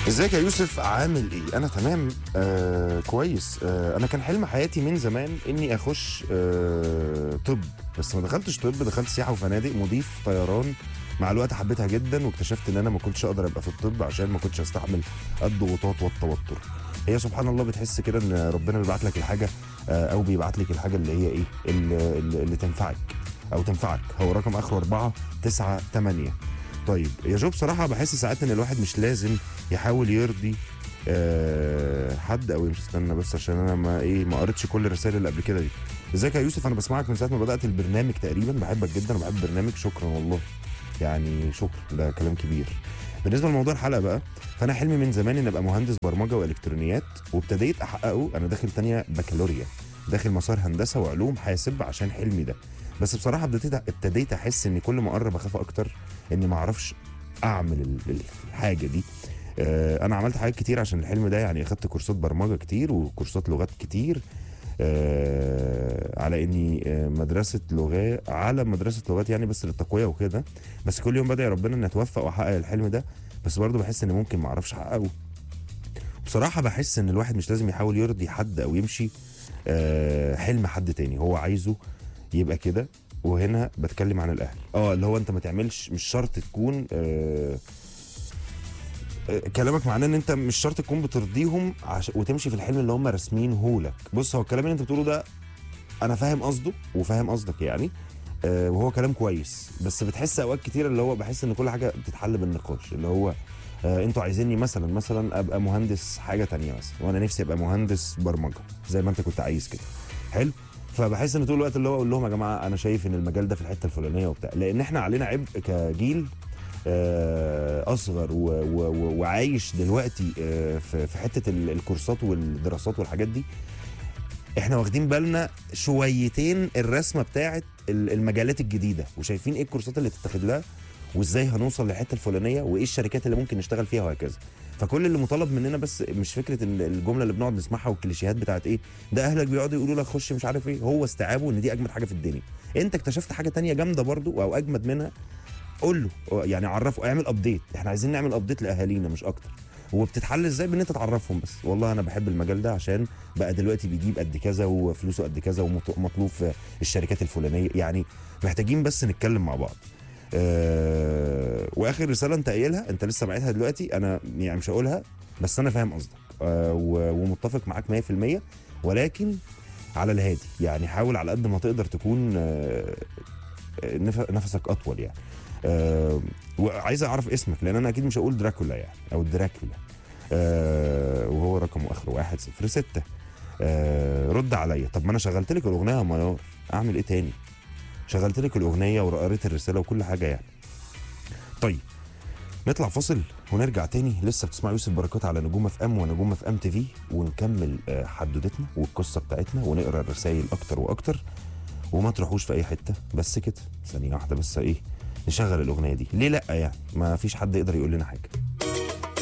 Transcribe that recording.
ازيك يا يوسف عامل ايه انا تمام آه كويس آه انا كان حلم حياتي من زمان اني اخش آه طب بس ما دخلتش طب دخلت سياحه وفنادق مضيف طيران مع الوقت حبيتها جدا واكتشفت ان انا ما كنتش اقدر ابقى في الطب عشان ما كنتش استحمل الضغوطات والتوتر هي سبحان الله بتحس كده ان ربنا بيبعت لك الحاجه آه او بيبعت لك الحاجه اللي هي ايه اللي, اللي اللي تنفعك او تنفعك هو رقم اخره 4 9 8 طيب يا جو بصراحه بحس ساعات ان الواحد مش لازم يحاول يرضي أه حد او مش استنى بس عشان انا ما ايه ما قريتش كل الرسائل اللي قبل كده دي ازيك يا يوسف انا بسمعك من ساعه ما بدات البرنامج تقريبا بحبك جدا وبحب البرنامج شكرا والله يعني شكرا ده كلام كبير بالنسبه لموضوع الحلقه بقى فانا حلمي من زمان ان ابقى مهندس برمجه والكترونيات وابتديت احققه انا داخل تانية بكالوريا داخل مسار هندسه وعلوم حاسب عشان حلمي ده بس بصراحه ابتديت ابتديت احس ان كل ما اقرب اخاف اكتر اني ما اعرفش اعمل ال- الحاجه دي آه، انا عملت حاجات كتير عشان الحلم ده يعني اخدت كورسات برمجه كتير وكورسات لغات كتير آه، على اني آه، مدرسه لغات على مدرسه لغات يعني بس للتقويه وكده بس كل يوم بدعي ربنا اني اتوفق واحقق الحلم ده بس برضه بحس ان ممكن ما اعرفش احققه بصراحه بحس ان الواحد مش لازم يحاول يرضي حد او يمشي آه، حلم حد تاني هو عايزه يبقى كده وهنا بتكلم عن الاهل اه اللي هو انت ما تعملش مش شرط تكون آه آه، كلامك معناه ان انت مش شرط تكون بترضيهم عش... وتمشي في الحلم اللي هم راسمينه لك بص هو الكلام اللي انت بتقوله ده انا فاهم قصده وفاهم قصدك يعني آه وهو كلام كويس بس بتحس اوقات كتير اللي هو بحس ان كل حاجه بتتحل بالنقاش اللي هو آه انتوا عايزيني مثلا مثلا ابقى مهندس حاجه تانية مثلا وانا نفسي ابقى مهندس برمجه زي ما انت كنت عايز كده حلو فبحس ان طول الوقت اللي هو اقول لهم يا جماعه انا شايف ان المجال ده في الحته الفلانيه وبتاع لان احنا علينا عبء كجيل آه، اصغر و- و- و- وعايش دلوقتي آه، في في حته ال- الكورسات والدراسات والحاجات دي احنا واخدين بالنا شويتين الرسمه بتاعت ال- المجالات الجديده وشايفين ايه الكورسات اللي تتاخد لها وازاي هنوصل للحته الفلانيه وايه الشركات اللي ممكن نشتغل فيها وهكذا فكل اللي مطالب مننا بس مش فكره ال- الجمله اللي بنقعد نسمعها والكليشيهات بتاعت ايه ده اهلك بيقعدوا يقولوا لك خش مش عارف ايه هو استيعابه ان دي اجمد حاجه في الدنيا انت اكتشفت حاجه تانية جامده برضو او اجمد منها قول له يعني عرفه اعمل ابديت احنا عايزين نعمل ابديت لاهالينا مش اكتر وبتتحل ازاي بان انت تعرفهم بس والله انا بحب المجال ده عشان بقى دلوقتي بيجيب قد كذا وفلوسه قد كذا ومطلوب في الشركات الفلانيه يعني محتاجين بس نتكلم مع بعض أه واخر رساله انت قايلها انت لسه باعتها دلوقتي انا يعني مش هقولها بس انا فاهم قصدك أه و- ومتفق معاك 100% ولكن على الهادي يعني حاول على قد ما تقدر تكون آه، آه، نف- نفسك اطول يعني آه، وعايز اعرف اسمك لان انا اكيد مش هقول دراكولا يعني او دراكولا آه، وهو رقمه اخره 106 آه، رد عليا طب ما انا شغلت لك الاغنيه يا ميار اعمل ايه تاني شغلت لك الاغنيه وقريت الرساله وكل حاجه يعني طيب نطلع فاصل ونرجع تاني لسه بتسمع يوسف بركات على نجوم اف ام ونجوم اف ام تي في ونكمل آه، حدوتتنا والقصه بتاعتنا ونقرا الرسائل اكتر واكتر وما تروحوش في اي حته بس كده ثانيه واحده بس ايه نشغل الاغنيه دي ليه لا يعني ما فيش حد يقدر يقول لنا حاجه